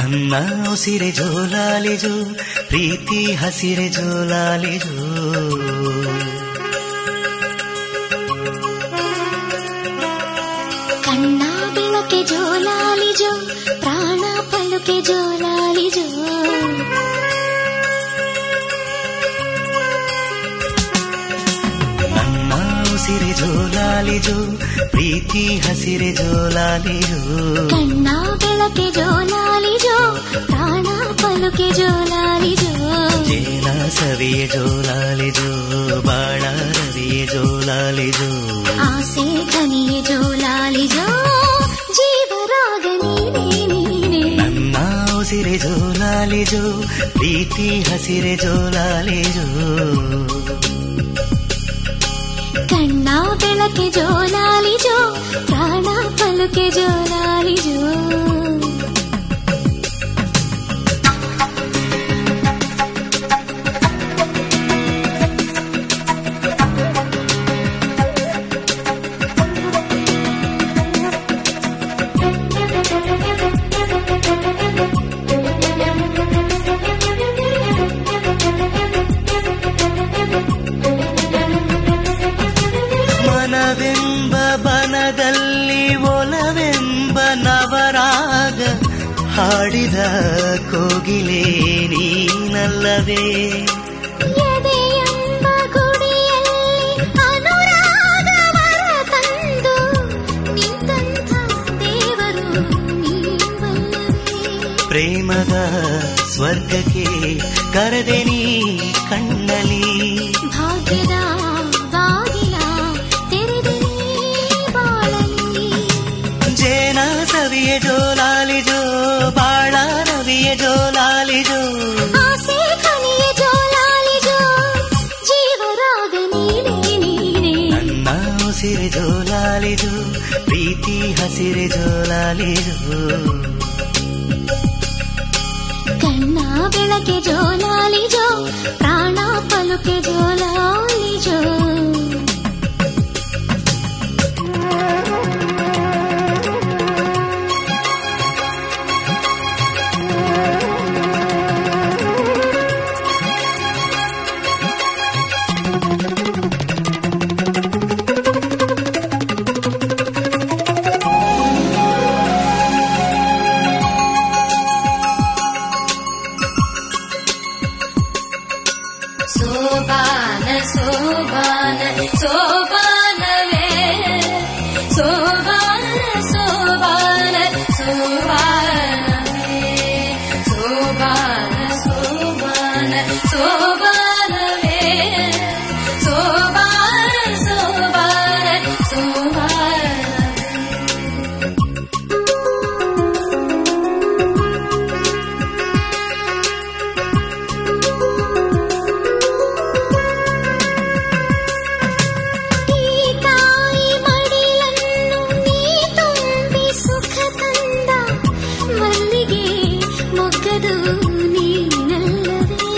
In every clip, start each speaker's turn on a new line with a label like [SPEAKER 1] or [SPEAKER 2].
[SPEAKER 1] ನನ್ನ ಉಸಿರೆ ಜೋಲಾಲಿಜು ಪ್ರೀತಿ ಹಸಿರೆ ಜೋಲಾಲಿಜು
[SPEAKER 2] ಕಣ್ಣ ಬೆಳಕೆ ಜೋಲಾಲಿಜೋ ಪ್ರಾಣ ಪಲುಕೆ ಜೋಲಾಲಿಜೋ
[SPEAKER 1] ನನ್ನ ಉಸಿರೆ ಜೋಲಾಲಿಜು ಪ್ರೀತಿ ಹಸಿರೆ ಜೋಲಾಲಿಜು
[SPEAKER 2] ಕಣ್ಣ ಬೆಳಕೆ ಜೋಲಾಲಿಜೋ ಪ್ರಾಣ ಪಲುಕೆ ಜೋಲಾಲಿಜೋ
[SPEAKER 1] ಜೇನ ಸವಿಯ ಜೋಲಾಲಿಜು ಬಾಳ ರವಿಯ ಜೋಲಾಲಿಜು
[SPEAKER 2] ಆಸೆ ಘನಿಯೆ ಜೋಲಾಲಿಜೋ ಜೀವರಾಗ ನೀನೇ ನೀನೇ
[SPEAKER 1] ನನ್ನ ಉಸಿರೆ ಜೋಲಾಲಿಜು ಪ್ರೀತಿ ಹಸಿರೆ ಜೋಲಾಲಿಜು
[SPEAKER 2] ಕಣ್ಣ ಬೆಳಕೆ ಜೋಲಾಲಿಜೋ ಪ್ರಾಣ ಪಲುಕೆ ಜೋಲಾಲಿಜೋ
[SPEAKER 1] ಮನವೆಂಬ ಬನದಲ್ಲಿ ಒಲವೆಂಬ ನವರಾಗ ಹಾಡಿದ ಕೋಗಿಲೆ ನೀನಲ್ಲವೇ
[SPEAKER 2] ಎದೆಯೆಂಬ ಗುಡಿಯಲ್ಲಿ ಅನುರಾಗವರ ತಂದು ನಿಂತಂಥ ದೇವರು ನೀವಲ್ಲವೇ
[SPEAKER 1] ಪ್ರೇಮದ ಸ್ವರ್ಗಕ್ಕೆ ಕರೆದೆ ನೀ ಕಣ್ಣಲಿ
[SPEAKER 2] ಭಾಗ್ಯದ ಬಾಗಿಲ ತೆರೆದೆ ನೀ ಬಾಳಲಿ
[SPEAKER 1] ಜೇನ ಸವಿಯ ಜೋಲಾಲಿಜೋ ಬಾಳ ರವಿಯ ಜೋಲಾಲಿಜೋ
[SPEAKER 2] ಆಸೆ ಕನಿಯ ಜೋಲಾಲಿಜೋ ಜೀವರಾಗ ನೀನೇ ನೀನೇ
[SPEAKER 1] ನನ್ನ ಉಸಿರೆ ಜೋಲಾಲಿಜು ಪ್ರೀತಿ ಹಸಿರೆ ಜೋಲಾಲಿಜು
[SPEAKER 2] ಕಣ್ಣ ಬೆಳಕೆ ಜೋಲಾಲಿಜೋ ಪ್ರಾಣ ಪಲುಕೆ ಜೋಲಾಲಿಜೋ
[SPEAKER 3] ಸೋಬಾನ ಸೋಬಾನ ಸೋಬಾನವೇ ಸೋಬಾನ ಸೋಬಾನ ಸೋಬಾನವೇ ಸೋಬಾನ ಸೋಬಾನ ಸೋಬಾನವೇ ಸೋಬಾನ ಸೋಬಾನ ಸೋಬಾನವೇ
[SPEAKER 2] ಈ ತಾಯಿ ಮಡಿಲನ್ನು ನೀ ತುಂಬಿ ಸುಖ ತಂದ ಮಲ್ಲಿಗೆ ಮೊಗ್ಗದು ನೀನಲ್ಲವೇ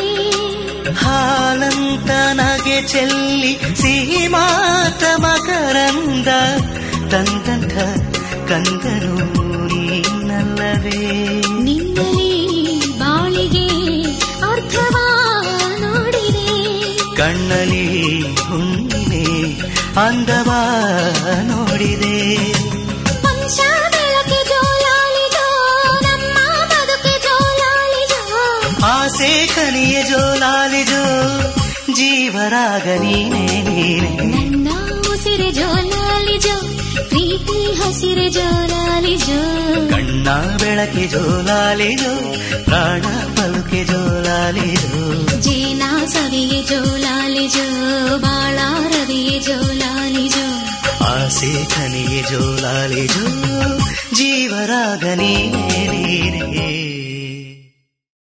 [SPEAKER 1] ಹಾಲಂತ ನಗೆ ಚೆಲ್ಲಿ ಸಿಹಿ ಮಾತ ಮಕರಂದ ತಂದಂಥ ಕಂದನು ನೀನಲ್ಲವೇ
[SPEAKER 2] ನಿನ್ನಲಿ ಬಾಳಿಗೆ ಅರ್ಥವ ನೋಡಿದೆ
[SPEAKER 1] ಕಣ್ಣಲಿ ಹುಣ್ಣಿಮೆ ಅಂದವ ನೋಡಿದೆ
[SPEAKER 2] ವಂಶ ಬೆಳಕೆ ಜೋಲಾಲಿಜೋ ನಮ್ಮ ಬದುಕೆ ಜೋಲಾಲಿಜೋ
[SPEAKER 1] ಆಸೆ ಕನಿಯ ಜೋಲಾಲಿಜೋ ಜೀವರಾಗ ನೀನೇ ನೀನೆ
[SPEAKER 2] ನನ್ನ ಉಸಿರೆ ಜೋಲಾಲಿಜೋ ಪ್ರೀತಿ ಹಸಿರೆ ಜೋಲಾಲಿಜೋ
[SPEAKER 1] ಕಣ್ಣ ಬೆಳಕೆ ಜೋಲಾಲಿಜೋ ಪ್ರಾಣ ಪಲುಕೆ ಜೋಲಾಲಿಜೋ
[SPEAKER 2] ಜೇನ ಸವಿಗೆ ಜೋಲಾಲಿಜೋ ಬಾಳ ರವಿಗೆ ಜೋಲಾಲಿಜೋ
[SPEAKER 1] ಆಸೆ ಕನಿಗೆ ಜೋಲಾಲಿಜೋ ಜೀವರಾಗ ನೀನೇ